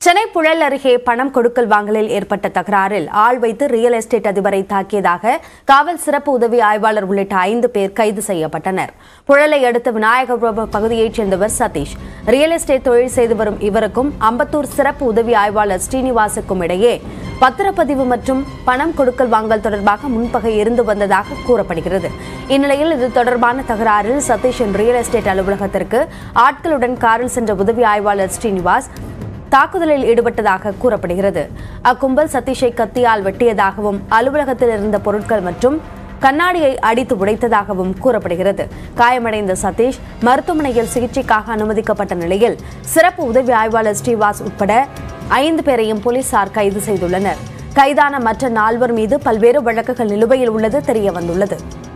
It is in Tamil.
சென்னை புழல் அருகே பணம் கொடுக்கல் வாங்கலில் ஏற்பட்ட தகராறில் ஆள் வைத்து ரியல் எஸ்டேட் அதிபரை தாக்கியதாக காவல் சிறப்பு உதவி ஆய்வாளர் உள்ளிட்ட ஐந்து பேர் கைது செய்யப்பட்டனர் புழலை அடுத்த விநாயகபுரம் பகுதியைச் சேர்ந்தவர் சதீஷ் ரியல் எஸ்டேட் தொழில் செய்து வரும் இவருக்கும் அம்பத்தூர் சிறப்பு உதவி ஆய்வாளர் ஸ்ரீனிவாசுக்கும் இடையே பத்திரப்பதிவு மற்றும் பணம் கொடுக்கல் வாங்கல் தொடர்பாக முன்பகை இருந்து வந்ததாக கூறப்படுகிறது இந்நிலையில் இது தொடர்பான தகராறில் சதீஷின் ரியல் எஸ்டேட் அலுவலகத்திற்கு ஆட்களுடன் காரில் சென்ற உதவி ஆய்வாளர் ஸ்ரீனிவாஸ் தாக்குதலில் ஈடுபட்டதாக கூறப்படுகிறது அக்கும்பல் சதீஷை கத்தியால் வெட்டியதாகவும் அலுவலகத்தில் இருந்த பொருட்கள் மற்றும் கண்ணாடியை அடித்து உடைத்ததாகவும் கூறப்படுகிறது காயமடைந்த சதீஷ் மருத்துவமனையில் சிகிச்சைக்காக அனுமதிக்கப்பட்ட நிலையில் சிறப்பு உதவி ஆய்வாளர் ஸ்ரீவாஸ் உட்பட ஐந்து பேரையும் போலீசார் கைது செய்துள்ளனர் கைதான மற்ற நால்வர் மீது பல்வேறு வழக்குகள் நிலுவையில் உள்ளது தெரியவந்துள்ளது